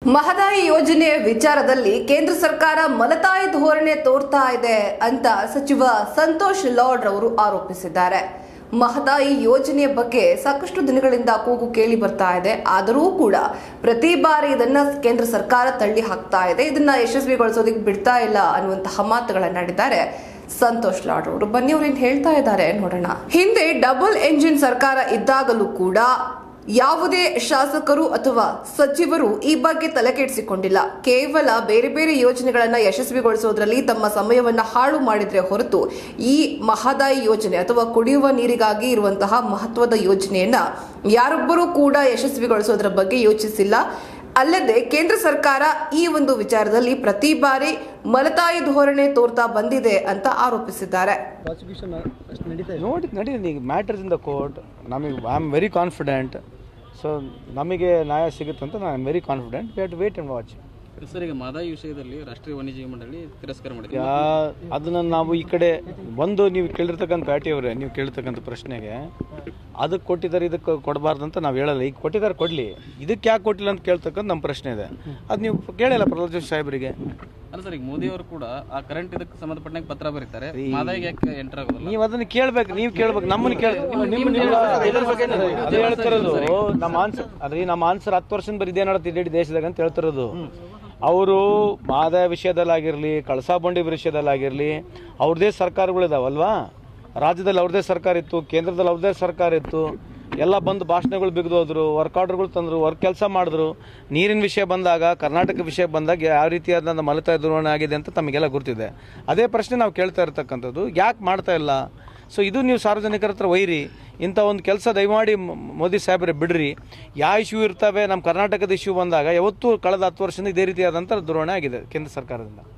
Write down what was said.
ಮಹದಾಯಿ ಯೋಜನೆ ವಿಚಾರದಲ್ಲಿ ಕೇಂದ್ರ ಸರ್ಕಾರ ಮಲತಾಯಿ ಧೋರಣೆ ತೋರ್ತಾ ಇದೆ ಅಂತ ಸಚಿವ ಸಂತೋಷ್ ಲಾಡ್ ಅವರು ಆರೋಪಿಸಿದ್ದಾರೆ ಮಹದಾಯಿ ಯೋಜನೆಯ ಬಗ್ಗೆ ಸಾಕಷ್ಟು ದಿನಗಳಿಂದ ಕೂಗು ಕೇಳಿ ಬರ್ತಾ ಇದೆ ಆದರೂ ಕೂಡ ಪ್ರತಿ ಬಾರಿ ಇದನ್ನ ಕೇಂದ್ರ ಸರ್ಕಾರ ತಳ್ಳಿ ಹಾಕ್ತಾ ಇದೆ ಇದನ್ನ ಯಶಸ್ವಿಗೊಳಿಸೋದಕ್ಕೆ ಬಿಡ್ತಾ ಇಲ್ಲ ಅನ್ನುವಂತಹ ಮಾತುಗಳನ್ನಾಡಿದ್ದಾರೆ ಸಂತೋಷ್ ಲಾಡ್ ಅವರು ಬನ್ನಿ ಅವ್ರು ಏನ್ ಹೇಳ್ತಾ ಇದ್ದಾರೆ ನೋಡೋಣ ಹಿಂದೆ ಡಬಲ್ ಎಂಜಿನ್ ಸರ್ಕಾರ ಇದ್ದಾಗಲೂ ಕೂಡ ಯಾವುದೇ ಶಾಸಕರು ಅಥವಾ ಸಚಿವರು ಈ ಬಗ್ಗೆ ತಲೆಕೆಡಿಸಿಕೊಂಡಿಲ್ಲ ಕೇವಲ ಬೇರೆ ಬೇರೆ ಯೋಜನೆಗಳನ್ನ ಯಶಸ್ವಿಗೊಳಿಸೋದ್ರಲ್ಲಿ ತಮ್ಮ ಸಮಯವನ್ನ ಹಾಳು ಮಾಡಿದ್ರೆ ಹೊರತು ಈ ಮಹದಾಯಿ ಯೋಜನೆ ಅಥವಾ ಕುಡಿಯುವ ನೀರಿಗಾಗಿ ಇರುವಂತಹ ಮಹತ್ವದ ಯೋಜನೆಯನ್ನ ಯಾರೊಬ್ಬರೂ ಕೂಡ ಯಶಸ್ವಿಗೊಳಿಸೋದ್ರ ಬಗ್ಗೆ ಯೋಚಿಸಿಲ್ಲ ಅಲ್ಲದೆ ಕೇಂದ್ರ ಸರ್ಕಾರ ಈ ಒಂದು ವಿಚಾರದಲ್ಲಿ ಪ್ರತಿ ಬಾರಿ ಮಲತಾಯಿ ಧೋರಣೆ ತೋರ್ತಾ ಬಂದಿದೆ ಅಂತ ಆರೋಪಿಸಿದ್ದಾರೆ ಪ್ರಾಸಿಕ್ಯೂಷನ್ ಅಷ್ಟು ನಡೀತಾ ಇದೆ ನೋಡಿ ನಡೀಲಿ ಈಗ ಮ್ಯಾಟರ್ಸ್ ಇನ್ ದ ಕೋರ್ಟ್ ನಮಗೆ I am very confident so ನಮಗೆ ನ್ಯಾಯ ಸಿಗುತ್ತೆ ಅಂತ ನಾನು very confident we have to wait and watch sir ಈಗ ಮಾದಾಯಿ ವಿಷಯದಲ್ಲಿ ರಾಷ್ಟ್ರೀಯ ವನ್ಯಜೀವಿ ಮಂಡಳಿ ತಿರಸ್ಕಾರ ಮಾಡಿದೆ ಯಾ ಅದನ್ನು ನಾವು ಈ ಕಡೆ ಒಂದು ನೀವು ಕೇಳಿರ್ತಕ್ಕಂಥ ಪ್ಯಾಟಿ ಅವರೇ ನೀವು ಕೇಳಿರ್ತಕ್ಕಂಥ ಪ್ರಶ್ನೆಗೆ ಅದಕ್ಕೆ ಕೊಟ್ಟಿದ್ದಾರೆ ಇದಕ್ಕೆ ಕೊಡಬಾರ್ದು ಅಂತ ನಾವು ಹೇಳಲ್ಲ ಈಗ ಕೊಟ್ಟಿದ್ದಾರೆ ಕೊಡಲಿ ಇದಕ್ಕೆ ಯಾಕೆ ಕೊಟ್ಟಿಲ್ಲ ಅಂತ ಕೇಳ್ತಕ್ಕಂಥ ನಮ್ಮ ಪ್ರಶ್ನೆ ಇದೆ ಅದು ನೀವು ಕೇಳಿಲ್ಲ ಪ್ರಹ್ಲಾದ್ ಜೋಶಿ ಸಾಹೇಬರಿಗೆ ಅಲ್ಲ ಸರ್ ಈಗ ಮೋದಿ ಅವರು ಕೂಡ ಆ ಕರೆಂಟ್ ಇದಕ್ಕೆ ಸಂಬಂಧಪಟ್ಟಂಗೆ ಪತ್ರ ಬರೀತಾರೆ ಮಾದಾಯಿಗೆ ಯಾಕೆ ಎಂಟರ್ ಆಗೋದಿಲ್ಲ ನೀವು ಅದನ್ನ ಕೇಳ್ಬೇಕು ನೀವು ಕೇಳ್ಬೇಕು ನಮ್ಮನ್ನ ಕೇಳ ಅದೇ ಹೇಳ್ತಿರೋದು ನಮ್ಮ ಆನ್ಸರ್ ಅದ್ರಿ ನಮ್ಮ ಆನ್ಸರ್ ಹತ್ತು ವರ್ಷದಿಂದ ಬರೀ ಇದೇ ನಡೀತಿದೆ ಇಡೀ ದೇಶದಾಗ ಅಂತ ಹೇಳ್ತಿರೋದು ಅವರು ಆದಾಯ ವಿಷಯದಲ್ಲಾಗಿರ್ಲಿ ಕಳಸಾ ಬಂಡಿ ವಿಷಯದಲ್ಲಾಗಿರ್ಲಿ ಅವ್ರದೇ ಸರ್ಕಾರಗಳಿದಾವಲ್ವಾ ರಾಜ್ಯದಲ್ಲಿ ಅವ್ರದೇ ಸರ್ಕಾರ ಇತ್ತು ಕೇಂದ್ರದಲ್ಲಿ ಅವ್ರದೇ ಸರ್ಕಾರ ಇತ್ತು ಎಲ್ಲ ಬಂದು ಭಾಷಣಗಳು ಬಿಗಿದೋದ್ರು ವರ್ಕ್ ಆರ್ಡರ್ಗಳು ತಂದರು ವರ್ಕ್ ಕೆಲಸ ಮಾಡಿದ್ರು ನೀರಿನ ವಿಷಯ ಬಂದಾಗ ಕರ್ನಾಟಕ ವಿಷಯ ಬಂದಾಗ ಯಾವ ರೀತಿಯಾದ ಮಲತಾ ಧೋರಣೆ ಆಗಿದೆ ಅಂತ ತಮಗೆಲ್ಲ ಗೊತ್ತಿದೆ ಅದೇ ಪ್ರಶ್ನೆ ನಾವು ಕೇಳ್ತಾ ಇರ್ತಕ್ಕಂಥದ್ದು ಯಾಕೆ ಮಾಡ್ತಾ ಇಲ್ಲ ಸೊ ಇದು ನೀವು ಸಾರ್ವಜನಿಕರ ಹತ್ರ ಒಯ್ರಿ ಇಂಥ ಒಂದು ಕೆಲಸ ದಯಮಾಡಿ ಮ- ಮೋದಿ ಸಾಹೇಬ್ರೆ ಬಿಡ್ರಿ ಯಾವ ಇಶ್ಯೂ ಇರ್ತವೆ ನಮ್ಮ ಕರ್ನಾಟಕದ ಇಶ್ಯೂ ಬಂದಾಗ ಯಾವತ್ತೂ ಕಳೆದ ಹತ್ತು ವರ್ಷದಿಂದ ಇದೇ ರೀತಿಯಾದಂಥ ಧೋರಣೆ ಆಗಿದೆ ಕೇಂದ್ರ ಸರ್ಕಾರದಿಂದ